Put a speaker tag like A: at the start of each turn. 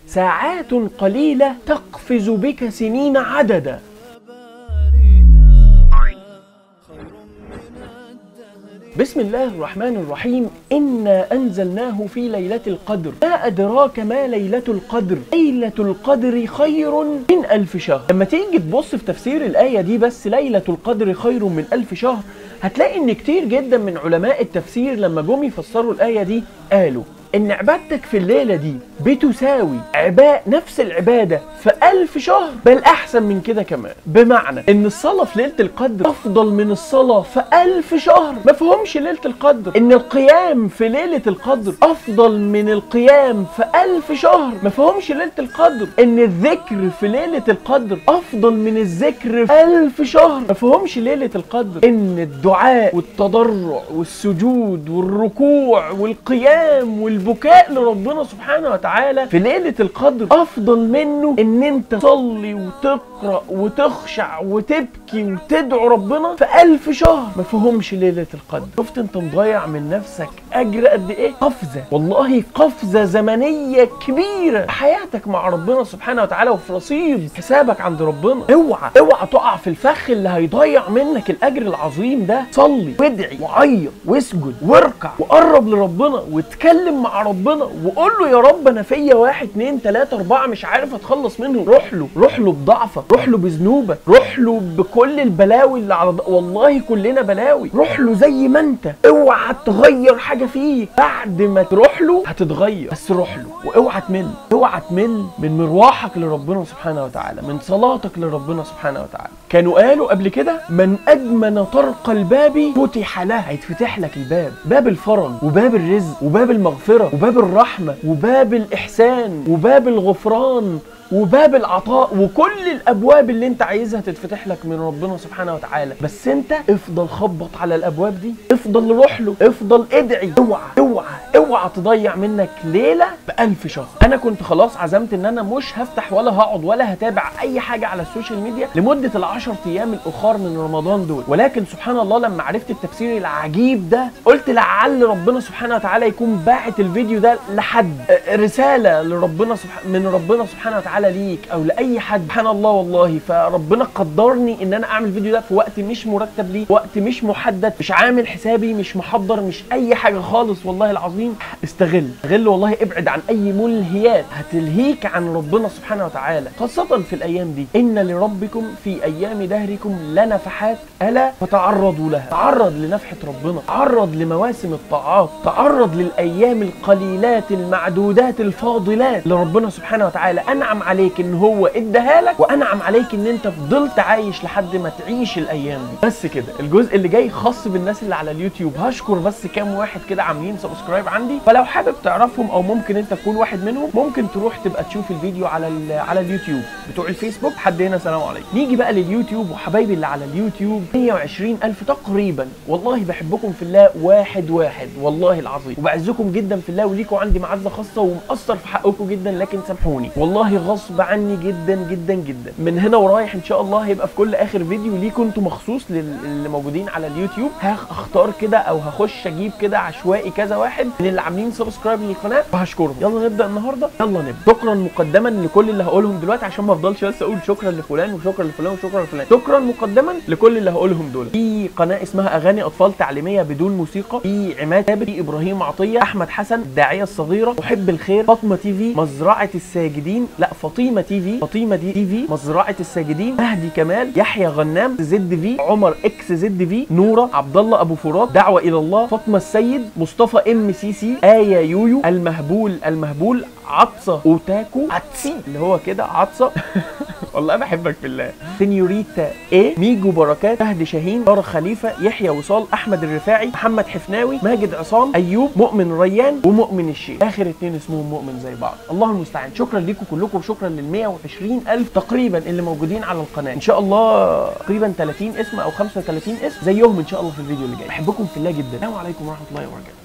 A: ساعات قليلة تقفز بك سنين عددا بسم الله الرحمن الرحيم إنا أنزلناه في ليلة القدر ما أدراك ما ليلة القدر ليلة القدر خير من ألف شهر لما تيجي تبص في تفسير الآية دي بس ليلة القدر خير من ألف شهر هتلاقي إن كتير جدا من علماء التفسير لما جم يفسروا الآية دي قالوا ان عبادتك في الليلة دي بتساوي عباء نفس العبادة في ألف شهر بل أحسن من كده كمان بمعنى ان الصلاة في ليلة القدر أفضل من الصلاة في ألف شهر ما فهمش ليلة القدر ان القيام في ليلة القدر أفضل من القيام في ألف شهر ما فهمش ليلة القدر ان الذكر في ليلة القدر أفضل من الذكر في ألف شهر ما فهمش ليلة القدر ان الدعاء والتضرع والسجود والركوع والقيام والبكاء لربنا سبحانه وتعالى في ليلة القدر أفضل منه إن أنت تصلي وتقرأ وتخشع وتبكي وتدعو ربنا في ألف شهر ما فهمش ليلة القدر شفت أنت مضيع من نفسك أجر قد إيه قفزة والله قفزة زمنية كبيرة في حياتك مع ربنا سبحانه وتعالى وفي رصيد حسابك عند ربنا اوعى اوعى تقع في الفخ اللي هيضيع منك الأجر العظيم ده صلي وادعي وعيط واسجد واركع وقرب لربنا واتكلم مع ربنا وقول له يا رب انا فيا واحد اتنين تلاته اربعه مش عارف اتخلص منهم روح له روح له بضعفك روح له بذنوبك روح له بكل البلاوي اللي على ض... والله كلنا بلاوي روح له زي ما انت اوعى تغير حاجه فيه بعد ما تروح له هتتغير بس روح له واوعى تمل اوعى تمل من مروحك لربنا سبحانه وتعالى من صلاتك لربنا سبحانه وتعالى كانوا قالوا قبل كده من اجمن طرق الباب فتح له هيتفتح لك الباب باب الفرج وباب الرزق وباب المغفره وباب الرحمه وباب الاحسان وباب الغفران وباب العطاء وكل الابواب اللي انت عايزها تتفتح لك من ربنا سبحانه وتعالى بس انت افضل خبط على الابواب دي افضل روح له افضل ادعي اوعى اوعى اوعى تضيع منك ليله بألف شهر انا كنت خلاص عزمت ان انا مش هفتح ولا هقعد ولا هتابع اي حاجه على السوشيال ميديا لمده العشر ايام الاخر من رمضان دول ولكن سبحان الله لما عرفت التفسير العجيب ده قلت لعل ربنا سبحانه وتعالى يكون باعت الفيديو ده لحد رساله لربنا سبحانه من ربنا سبحانه وتعالى تعالى ليك او لاي حد سبحان الله والله فربنا قدرني ان انا اعمل فيديو ده في وقت مش مرتب ليه وقت مش محدد مش عامل حسابي مش محضر مش اي حاجه خالص والله العظيم استغل استغل والله ابعد عن اي ملهيات هتلهيك عن ربنا سبحانه وتعالى خاصه في الايام دي ان لربكم في ايام دهركم لنفحات الا فتعرضوا لها تعرض لنفحه ربنا تعرض لمواسم الطاعات تعرض للايام القليلات المعدودات الفاضلات اللي ربنا سبحانه وتعالى انعم عليك ان هو اداها لك وانعم عليك ان انت فضلت عايش لحد ما تعيش الايام دي بس كده الجزء اللي جاي خاص بالناس اللي على اليوتيوب هشكر بس كام واحد كده عاملين سبسكرايب عندي فلو حابب تعرفهم او ممكن انت تكون واحد منهم ممكن تروح تبقى تشوف الفيديو على على اليوتيوب بتوع الفيسبوك حد هنا سلام عليكم نيجي بقى لليوتيوب وحبايبي اللي على اليوتيوب 120 الف تقريبا والله بحبكم في الله واحد واحد والله العظيم وبعزكم جدا في الله وليكم عندي معزه خاصه ومقصر في حقكم جدا لكن سامحوني والله غصب عني جدا جدا جدا من هنا ورايح ان شاء الله هيبقى في كل اخر فيديو ليكم انتوا مخصوص للي موجودين على اليوتيوب هختار كده او هخش اجيب كده عشوائي كذا واحد من اللي عاملين سبسكرايب للقناه وهشكرهم يلا نبدا النهارده يلا نبدا شكرا مقدما لكل اللي هقولهم دلوقتي عشان ما افضلش بس اقول شكرا لفلان وشكرا لفلان وشكرا لفلان شكرا مقدما لكل اللي هقولهم دول في قناه اسمها اغاني اطفال تعليميه بدون موسيقى في عماد ثابت في ابراهيم عطيه احمد حسن الداعيه الصغيره محب الخير فاطمه تي في مزرعه الساجدين لا فاطمه تي في فاطمه دي تي في مزرعه الساجدين مهدي كمال يحيى غنام زد في عمر اكس زد في نوره عبد الله ابو فرات دعوه الى الله فاطمه السيد مصطفى ام سي سي ايه يويو المهبول المهبول عطسه اوتاكو عتسي اللي هو كده عطسه والله بحبك في الله سينيوريتا ايه ميجو بركات فهد شاهين طارق خليفه يحيى وصال احمد الرفاعي محمد حفناوي ماجد عصام ايوب مؤمن ريان ومؤمن الشيخ اخر اتنين اسمهم مؤمن زي بعض الله المستعان شكرا لكم كلكم وشكرا لل 120 الف تقريبا اللي موجودين على القناه ان شاء الله تقريبا 30 اسم او 35 اسم زيهم ان شاء الله في الفيديو اللي جاي بحبكم في الله جدا السلام عليكم ورحمه الله وبركاته